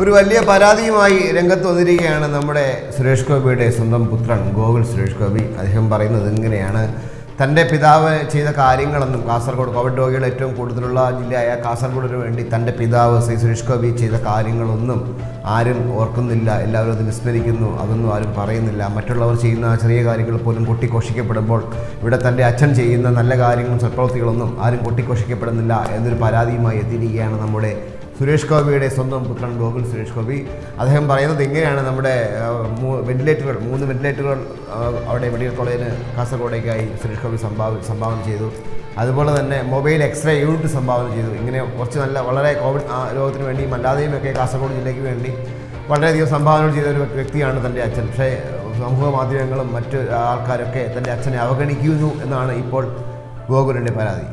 ഒരു വലിയ പരാതിയുമായി രംഗത്ത് വന്നിരിക്കുകയാണ് നമ്മുടെ സുരേഷ് ഗോപിയുടെ സ്വന്തം പുത്രൻ ഗോകുൽ സുരേഷ് ഗോപി അദ്ദേഹം പറയുന്നത് ഇങ്ങനെയാണ് തൻ്റെ പിതാവ് ചെയ്ത കാര്യങ്ങളൊന്നും കാസർഗോഡ് കോവിഡ് രോഗികൾ ഏറ്റവും കൂടുതലുള്ള ജില്ലയായ കാസർഗോഡിന് വേണ്ടി തൻ്റെ പിതാവ് ശ്രീ സുരേഷ് ഗോപി ചെയ്ത കാര്യങ്ങളൊന്നും ആരും ഓർക്കുന്നില്ല എല്ലാവരും അത് വിസ്മരിക്കുന്നു അതൊന്നും ആരും പറയുന്നില്ല മറ്റുള്ളവർ ചെയ്യുന്ന ചെറിയ കാര്യങ്ങൾ പോലും കൊട്ടിഘോഷിക്കപ്പെടുമ്പോൾ ഇവിടെ തൻ്റെ അച്ഛൻ ചെയ്യുന്ന നല്ല കാര്യങ്ങളും സൽപ്രവൃത്തികളൊന്നും ആരും കൊട്ടിഘോഷിക്കപ്പെടുന്നില്ല എന്നൊരു പരാതിയുമായി എത്തിയിരിക്കുകയാണ് നമ്മുടെ സുരേഷ് ഗോപിയുടെ സ്വന്തം പുത്രൻ ഗോകുൽ സുരേഷ് ഗോപി അദ്ദേഹം പറയുന്നത് ഇങ്ങനെയാണ് നമ്മുടെ ആ, മൂ- വെന്റിലേറ്ററുകൾ മൂന്ന് വെന്റിലേറ്ററുകൾ ആ, അവിടെ മെഡിക്കൽ കോളേജിന് കാസർഗോഡേക്കായി സുരേഷ് ഗോപി സംഭാവന സംഭാവന ചെയ്തു അതുപോലെ തന്നെ മൊബൈൽ എക്സ്റേ യൂണിറ്റ് സംഭാവന ചെയ്തു ഇങ്ങനെ കുറച്ച് നല്ല വളരെ കോവിഡ് ആ, രോഗത്തിന് വേണ്ടിയും അല്ലാതെയും ഒക്കെ കാസർഗോഡ് ജില്ലയ്ക്ക് വേണ്ടി വളരെയധികം സംഭാവനകൾ ചെയ്ത ഒരു വ്യക്തിയാണ് തൻ്റെ അച്ഛൻ പക്ഷേ സമൂഹ മാധ്യമങ്ങളും മറ്റ് ആൾക്കാരൊക്കെ തൻ്റെ അച്ഛനെ അവഗണിക്കുന്നു എന്നാണ് ഇപ്പോൾ ഗോകുലിൻ്റെ പരാതി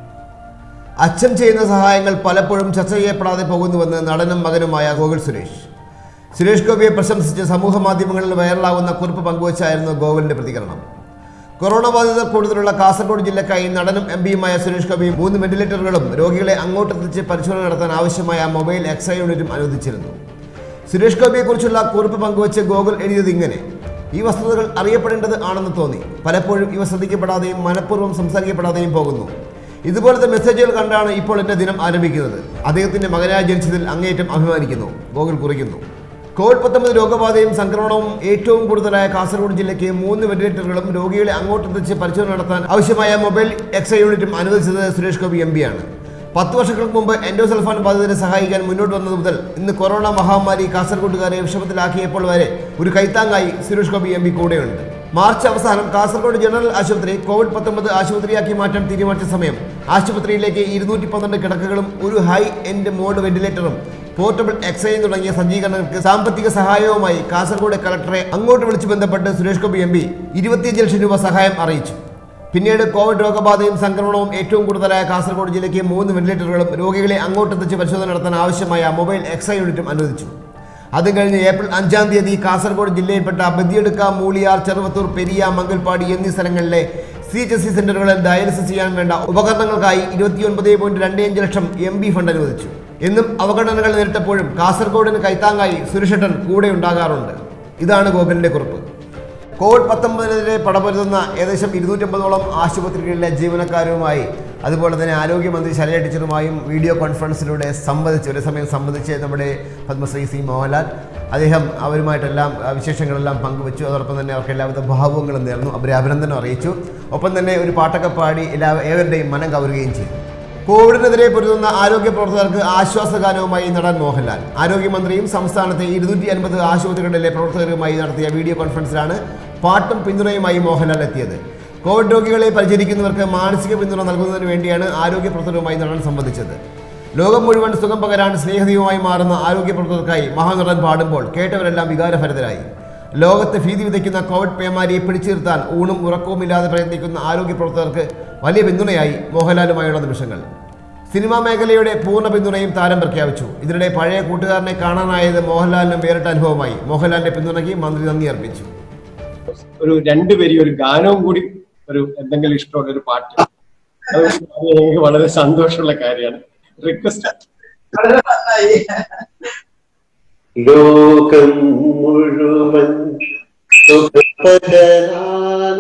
അച്ഛൻ ചെയ്യുന്ന സഹായങ്ങൾ പലപ്പോഴും ചർച്ച ചെയ്യപ്പെടാതെ പോകുന്നുവെന്ന് നടനും മകനുമായ ഗോകുൽ സുരേഷ് സുരേഷ് ഗോപിയെ പ്രശംസിച്ച് സമൂഹ മാധ്യമങ്ങളിൽ വൈറലാകുന്ന കുറിപ്പ് പങ്കുവച്ചായിരുന്നു ഗോകുലിന്റെ പ്രതികരണം കൊറോണ ബാധിതർ കൂടുതലുള്ള കാസർഗോഡ് ജില്ലക്കായി നടനും എം പിയുമായ സുരേഷ് ഗോപി മൂന്ന് വെന്റിലേറ്ററുകളും രോഗികളെ അങ്ങോട്ടെത്തിച്ച് പരിശോധന നടത്താൻ ആവശ്യമായ മൊബൈൽ എക്സ്റേ യൂണിറ്റും അനുവദിച്ചിരുന്നു സുരേഷ് ഗോപിയെക്കുറിച്ചുള്ള കുറിപ്പ് പങ്കുവച്ച് ഗോകുൽ എഴുതിയത് ഇങ്ങനെ ഈ വസ്തുതകൾ അറിയപ്പെടേണ്ടത് ആണെന്ന് തോന്നി പലപ്പോഴും ഇവ ശ്രദ്ധിക്കപ്പെടാതെയും മനഃപൂർവ്വം സംസാരിക്കപ്പെടാതെയും പോകുന്നു ഇതുപോലത്തെ മെസ്സേജുകൾ കണ്ടാണ് ഇപ്പോൾ എൻ്റെ ദിനം ആരംഭിക്കുന്നത് അദ്ദേഹത്തിന്റെ മകനായി ജനിച്ചതിൽ അങ്ങേയറ്റം അഭിമാനിക്കുന്നു ഗോകുൽ കുറിക്കുന്നു കോവിഡ് പത്തൊമ്പത് രോഗബാധയും സംക്രമണവും ഏറ്റവും കൂടുതലായ കാസർഗോഡ് ജില്ലയ്ക്ക് മൂന്ന് വെന്റിലേറ്ററുകളും രോഗികളെ അങ്ങോട്ടെത്തിച്ച് പരിശോധന നടത്താൻ ആവശ്യമായ മൊബൈൽ എക്സ്റേ യൂണിറ്റും അനുവദിച്ചത് സുരേഷ് ഗോപി എം പിയാണ് പത്ത് വർഷങ്ങൾക്ക് മുമ്പ് എൻഡോസൾഫാൻ ബാധിതരെ സഹായിക്കാൻ മുന്നോട്ട് വന്നത് മുതൽ ഇന്ന് കൊറോണ മഹാമാരി കാസർഗോഡുകാരെ വിഷമത്തിലാക്കിയപ്പോൾ വരെ ഒരു കൈത്താങ്ങായി സുരേഷ് ഗോപി എം പി കൂടെയുണ്ട് മാർച്ച് അവസാനം കാസർഗോഡ് ജനറൽ ആശുപത്രി കോവിഡ് പത്തൊമ്പത് ആശുപത്രിയാക്കി മാറ്റാൻ തീരുമാനിച്ച സമയം ആശുപത്രിയിലേക്ക് ഇരുന്നൂറ്റി പന്ത്രണ്ട് കിടക്കകളും ഒരു ഹൈ എൻഡ് മോഡ് വെന്റിലേറ്ററും പോർട്ടബിൾ എക്സ്റേയും തുടങ്ങിയ സജ്ജീകരണങ്ങൾക്ക് സാമ്പത്തിക സഹായവുമായി കാസർഗോഡ് കളക്ടറെ അങ്ങോട്ട് വിളിച്ചു ബന്ധപ്പെട്ട് സുരേഷ് ഗോപി എം പി ഇരുപത്തിയഞ്ച് ലക്ഷം രൂപ സഹായം അറിയിച്ചു പിന്നീട് കോവിഡ് രോഗബാധയും സംക്രമണവും ഏറ്റവും കൂടുതലായ കാസർഗോഡ് ജില്ലയ്ക്ക് മൂന്ന് വെന്റിലേറ്ററുകളും രോഗികളെ അങ്ങോട്ടെത്തിച്ച് പരിശോധന നടത്താൻ ആവശ്യമായ മൊബൈൽ എക്സ്റേ യൂണിറ്റും അനുവദിച്ചു അത് കഴിഞ്ഞ് ഏപ്രിൽ അഞ്ചാം തീയതി കാസർഗോഡ് ജില്ലയിൽപ്പെട്ട ബദിയെടുക്ക മൂളിയാർ ചെറുവത്തൂർ പെരിയ മംഗൽപാടി എന്നീ സ്ഥലങ്ങളിലെ സി എച്ച് എസ് സി സെന്ററുകളിൽ ഡയാലിസിസ് ചെയ്യാൻ വേണ്ട ഉപകരണങ്ങൾക്കായി ഇരുപത്തിയൊൻപത് പോയിന്റ് രണ്ട് അഞ്ച് ലക്ഷം എം ബി ഫണ്ട് അനുവദിച്ചു എന്നും അവഗണനകൾ നേരിട്ടപ്പോഴും കാസർഗോഡിന് കൈത്താങ്ങായി സുരേഷേട്ടൻ കൂടെ ഉണ്ടാകാറുണ്ട് ഇതാണ് ഗോകുലിന്റെ കുറിപ്പ് കോവിഡ് പത്തൊമ്പതിനെതിരെ പടപൊരുതുന്ന ഏകദേശം ഇരുന്നൂറ്റമ്പതോളം ആശുപത്രികളിലെ ജീവനക്കാരുമായി അതുപോലെ തന്നെ ആരോഗ്യമന്ത്രി ശൈലജ ടീച്ചറുമായും വീഡിയോ കോൺഫറൻസിലൂടെ സംവദിച്ച് ഒരു സമയം സംബന്ധിച്ച് നമ്മുടെ പത്മശ്രീ സി മോഹൻലാൽ അദ്ദേഹം അവരുമായിട്ടെല്ലാം ആ, വിശേഷങ്ങളെല്ലാം പങ്കുവച്ചു അതോടൊപ്പം തന്നെ അവർക്ക് എല്ലാവിധ ഭാവുകങ്ങളും നേർന്നു അവരെ അഭിനന്ദനം അറിയിച്ചു ഒപ്പം തന്നെ ഒരു പാട്ടൊക്കെ പാടി എല്ലാ ഏവരുടെയും മനം കവരുകയും ചെയ്തു കോവിഡിനെതിരെ പൊരുതുന്ന ആരോഗ്യ പ്രവർത്തകർക്ക് ആശ്വാസഗാനവുമായി നടൻ മോഹൻലാൽ ആരോഗ്യമന്ത്രിയും സംസ്ഥാനത്തെ ഇരുന്നൂറ്റി അൻപത് ആശുപത്രികളിലെ പ്രവർത്തകരുമായി നടത്തിയ വീഡിയോ കോൺഫറൻസിലാണ് പാട്ടും പിന്തുണയുമായി മോഹൻലാൽ എത്തിയത് കോവിഡ് രോഗികളെ പരിചരിക്കുന്നവർക്ക് മാനസിക പിന്തുണ നൽകുന്നതിന് വേണ്ടിയാണ് ആരോഗ്യ പ്രവർത്തകരുമായി നടൻ സംബന്ധിച്ചത് ലോകം മുഴുവൻ സുഖം പകരാൻ സ്നേഹതീയമായി മാറുന്ന ആരോഗ്യ പ്രവർത്തകർക്കായി മഹാനടൻ പാടുമ്പോൾ കേട്ടവരെല്ലാം വികാരഭരിതരായി ലോകത്ത് ഭീതി വിതയ്ക്കുന്ന കോവിഡ് പേമാരിയെ പിടിച്ചു നിർത്താൻ ഊണും ഉറക്കവുമില്ലാതെ പ്രയത്നിക്കുന്ന ആരോഗ്യ പ്രവർത്തകർക്ക് വലിയ പിന്തുണയായി മോഹൻലാലുമായുള്ള നിമിഷങ്ങൾ സിനിമാ മേഖലയുടെ പൂർണ്ണ പിന്തുണയും താരം പ്രഖ്യാപിച്ചു ഇതിനിടെ പഴയ കൂട്ടുകാരനെ കാണാനായത് മോഹൻലാലിനും വേറിട്ട അനുഭവമായി മോഹൻലാലിന്റെ പിന്തുണയ്ക്ക് മന്ത്രി നന്ദി അർപ്പിച്ചു ഒരു രണ്ടുപേരും ഒരു ഗാനവും കൂടി ഒരു എന്തെങ്കിലും ഇഷ്ടമുള്ള ഒരു പാട്ട് അത് എനിക്ക് വളരെ സന്തോഷമുള്ള കാര്യമാണ് റിക്വസ്റ്റ് വളരെ നന്നായി ലോകം മുഴുവൻ സുഖപകരാന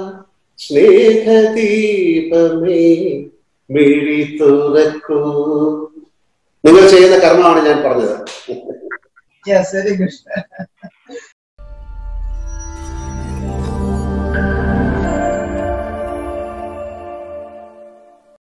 സ്നേഹദീപമേ മിഴി തുറക്കൂ നിങ്ങൾ ചെയ്യുന്ന കർമ്മമാണ് ഞാൻ പറഞ്ഞത് യെസ് വെരി ഗുഡ്